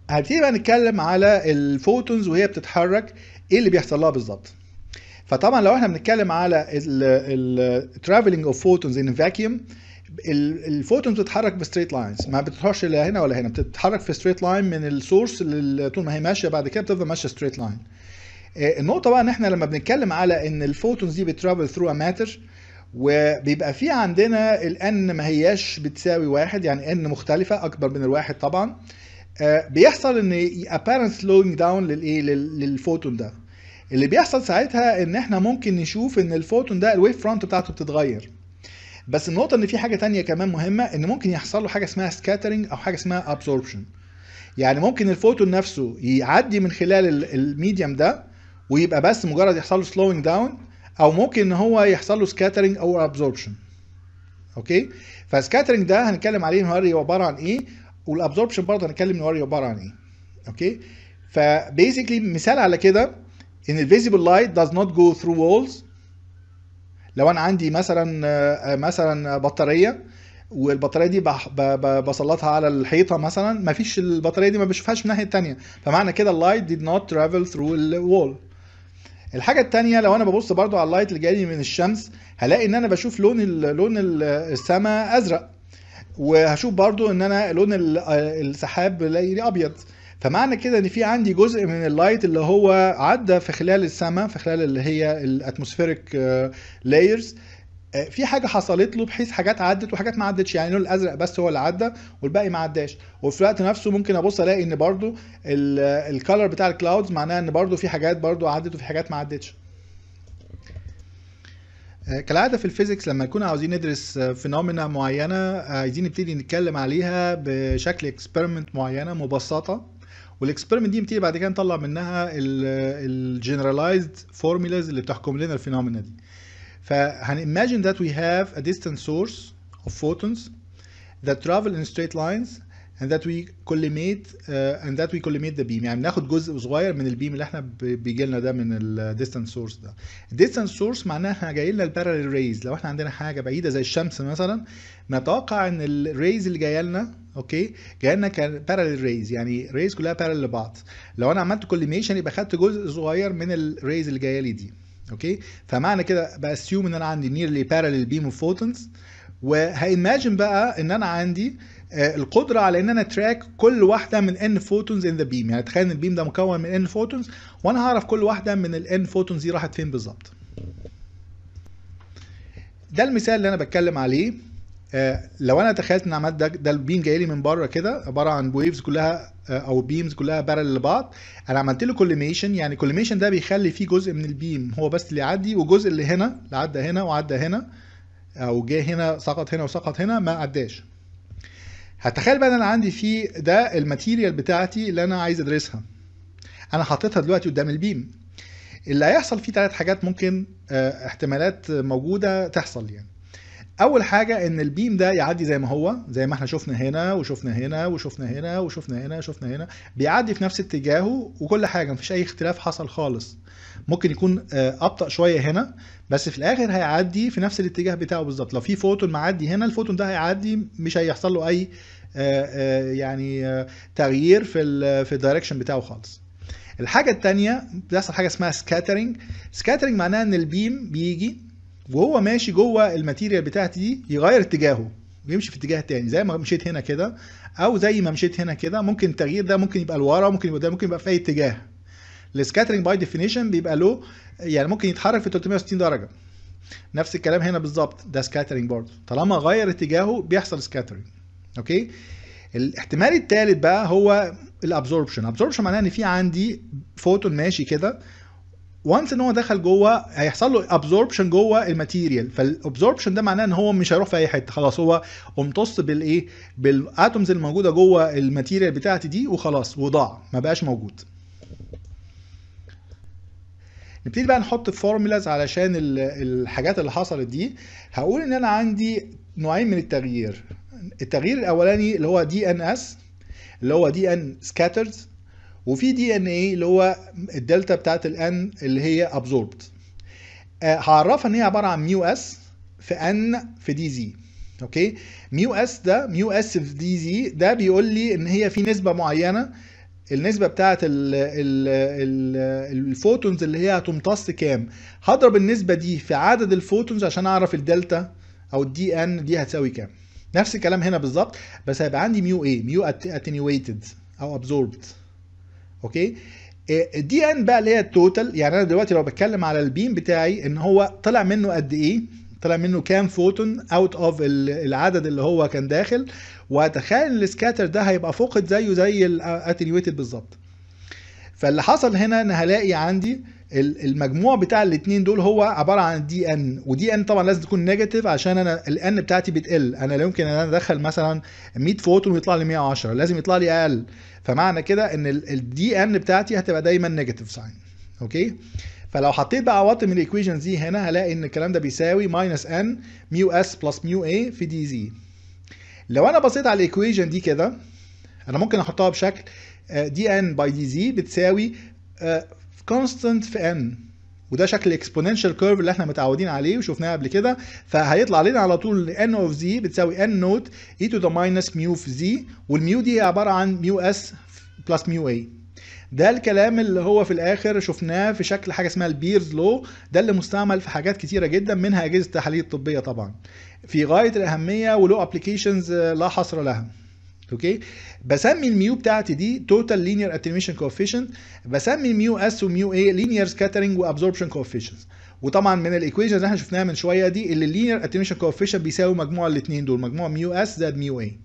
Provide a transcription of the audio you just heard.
هنبتدي بقى نتكلم على الفوتونز وهي بتتحرك ايه اللي بيحصل لها بالظبط فطبعا لو احنا بنتكلم على الترافلنج اوف فوتونز ان فاكيوم الفوتونز بتتحرك بستريت لاينز ما بتروحش لا هنا ولا هنا بتتحرك في ستريت لاين من السورس طول ما هي ماشيه بعد كده بتفضل ماشيه ستريت لاين النقطه بقى ان احنا لما بنتكلم على ان الفوتونز دي بترافل ثرو ا ماتر وبيبقى في عندنا الان ما هياش بتساوي واحد يعني ان مختلفه اكبر من الواحد طبعا بيحصل ان apparent slowing down للايه للفوتون ده اللي بيحصل ساعتها ان احنا ممكن نشوف ان الفوتون ده الويف فرونت بتاعته بتتغير بس النقطه ان في حاجه تانية كمان مهمه ان ممكن يحصل له حاجه اسمها سكاترنج او حاجه اسمها absorption يعني ممكن الفوتون نفسه يعدي من خلال الميديم ده ويبقى بس مجرد يحصل له slowing down او ممكن ان هو يحصل له سكاترنج او absorption اوكي فسكاترنج ده هنتكلم عليه نوري عباره عن ايه والابزوربشن برضه هنتكلم نوري عباره عن ايه اوكي فبيزيكلي مثال على كده ان الفيزيبل لايت does not go through walls لو انا عندي مثلا مثلا بطاريه والبطاريه دي بسلطها على الحيطه مثلا ما فيش البطاريه دي ما بشوفهاش من الناحيه الثانيه فمعنى كده اللايت did not travel through the wall الحاجه الثانيه لو انا ببص برضو على اللايت اللي جاي لي من الشمس هلاقي ان انا بشوف لون لون السماء ازرق وهشوف برضو ان انا لون السحاب بلاقي ابيض فمعنى كده ان في عندي جزء من اللايت اللي هو عدى في خلال السماء في خلال اللي هي الاتموسفيريك لايرز في حاجه حصلت له بحيث حاجات عدت وحاجات ما عدتش يعني اللون الازرق بس هو اللي عدى والباقي ما عداش وفي الوقت نفسه ممكن ابص الاقي ان برضو الكالر بتاع الكلاودز معناها ان برضو في حاجات برضو عدت وفي حاجات ما عدتش كالعاده في الفيزيكس لما نكون عاوزين ندرس فينومينا معينه عايزين نبتدي نتكلم عليها بشكل اكسبيرمنت معينه مبسطه والاكسبيرمنت دي نبتدي بعد كده نطلع منها الجنرالايزد فورمولاز اللي بتحكم لنا الفينومينا دي فهن imagine that we have a distant source of photons that travel in straight lines and that we collimate uh, and that we collimate the beam يعني بناخد جزء صغير من البيم اللي احنا بيجي لنا ده من الديستانت سورس ده الديستانت سورس معناها احنا جاي لنا الباراليل ريز لو احنا عندنا حاجه بعيده زي الشمس مثلا نتوقع ان الريز اللي جايه لنا اوكي جايه لنا كباراليل ريز يعني ريز كلها باراليل لبعض لو انا عملت كوليميشن يبقى خدت جزء صغير من الريز اللي جايه لي دي اوكي فمعنى كده باسيوم ان انا عندي نيرلي باراليل بيم اوف فوتونز وهايماجن بقى ان انا عندي القدره على ان انا تراك كل واحده من ان فوتونز ان ذا بيم يعني تخيل ان البيم ده مكون من ان فوتونز وانا هعرف كل واحده من الان فوتونز دي راحت فين بالظبط ده المثال اللي انا بتكلم عليه لو انا تخيلت ان عملت ده, ده البيم جاي لي من بره كده عباره عن ويفز كلها او بيمز كلها بارل لبعض انا عملت له كوليميشن يعني كوليميشن ده بيخلي فيه جزء من البيم هو بس اللي يعدي وجزء اللي هنا اللي عدى هنا وعدى هنا او جه هنا سقط هنا وسقط هنا ما عداش هتخيل بقى ان انا عندي في ده الماتيريال بتاعتي اللي انا عايز ادرسها انا حاططها دلوقتي قدام البيم اللي هيحصل فيه ثلاث حاجات ممكن احتمالات موجوده تحصل يعني اول حاجه ان البيم ده يعدي زي ما هو زي ما احنا شفنا هنا وشفنا هنا وشفنا هنا وشفنا هنا شفنا هنا بيعدي في نفس اتجاهه وكل حاجه مفيش اي اختلاف حصل خالص ممكن يكون ابطا شويه هنا بس في الاخر هيعدي في نفس الاتجاه بتاعه بالظبط لو في فوتون معدي هنا الفوتون ده هيعدي مش هيحصل له اي يعني تغيير في في الدايركشن بتاعه خالص الحاجه الثانيه بيحصل حاجه اسمها سكاترنج سكاترنج معناها ان البيم بيجي وهو ماشي جوه الماتيريال بتاعتي دي يغير اتجاهه ويمشي في اتجاه تاني زي ما مشيت هنا كده او زي ما مشيت هنا كده ممكن التغيير ده ممكن يبقى لورا ممكن يبقى ده ممكن يبقى في اي اتجاه السكاترنج باي ديفينيشن بيبقى له يعني ممكن يتحرك في 360 درجه نفس الكلام هنا بالظبط ده سكاترنج برضه طالما غير اتجاهه بيحصل سكاترنج اوكي الاحتمال الثالث بقى هو الابزوربشن ابزوربشن معناه ان في عندي فوتون ماشي كده وانس ان هو دخل جوه هيحصل له ابزوربشن جوه الماتيريال فالابزوربشن ده معناه ان هو مش هيروح في اي حته خلاص هو امتص بالايه بالاتومز الموجوده جوه الماتيريال بتاعتي دي وخلاص وضاع ما بقاش موجود نبتدي بقى نحط فورمولاز علشان الحاجات اللي حصلت دي هقول ان انا عندي نوعين من التغيير التغيير الاولاني اللي هو دي ان اس اللي هو دي ان سكاترد وفي دي ان ايه اللي هو الدلتا بتاعت الان اللي هي ابزوربد هعرفها ان هي عباره عن ميو اس في ان في دي زي اوكي ميو اس ده ميو اس في دي زي ده بيقول لي ان هي في نسبه معينه النسبه بتاعه الفوتونز اللي هي هتمتص كام هضرب النسبه دي في عدد الفوتونز عشان اعرف الدلتا او الدي ان دي هتساوي كام نفس الكلام هنا بالظبط بس هيبقى عندي ميو ايه ميو اتنيويتد او ابزوربد اوكي الدي ان بقى اللي هي التوتال يعني انا دلوقتي لو بتكلم على البيم بتاعي ان هو طلع منه قد ايه طلع منه كام فوتون اوت اوف العدد اللي هو كان داخل واتخيل السكاتر ده هيبقى فقد زيه زي الاتنيويتد بالظبط فاللي حصل هنا ان هلاقي عندي المجموع بتاع الاثنين دول هو عباره عن دي ان ودي ان طبعا لازم تكون نيجاتيف عشان انا الان بتاعتي بتقل انا لا يمكن ان انا ادخل مثلا 100 فوتون ويطلع لي 110 لازم يطلع لي اقل فمعنى كده ان الدي ان بتاعتي هتبقى دايما نيجاتيف ساين اوكي فلو حطيت بقى عواطم من الايكويشنز دي هنا هلاقي ان الكلام ده بيساوي ماينس ان ميو اس بلس ميو اي في دي زي لو انا بصيت على الايكويشن دي كده انا ممكن احطها بشكل دي ان باي دي زي بتساوي كونستنت في ان وده شكل الاكسبوننشال كيرف اللي احنا متعودين عليه وشفناه قبل كده فهيطلع لنا على طول ان اوف زي بتساوي ان نوت اي تو ذا ماينس ميو في زي والميو دي هي عباره عن ميو اس بلس ميو اي ده الكلام اللي هو في الاخر شفناه في شكل حاجه اسمها البيرز لو ده اللي مستعمل في حاجات كتيره جدا منها اجهزه التحاليل الطبيه طبعا في غايه الاهميه وله ابلكيشنز لا حصر لها اوكي بسمي الميو بتاعتي دي توتال لينير اتنيويشن كوفيشنت بسمي الميو اس وميو اي لينير سكاترنج وابزوربشن كوفيشنتس وطبعا من الايكويشنز اللي احنا شفناها من شويه دي اللي اللينير اتنيويشن كوفيشنت بيساوي مجموع الاثنين دول مجموع ميو اس زائد ميو اي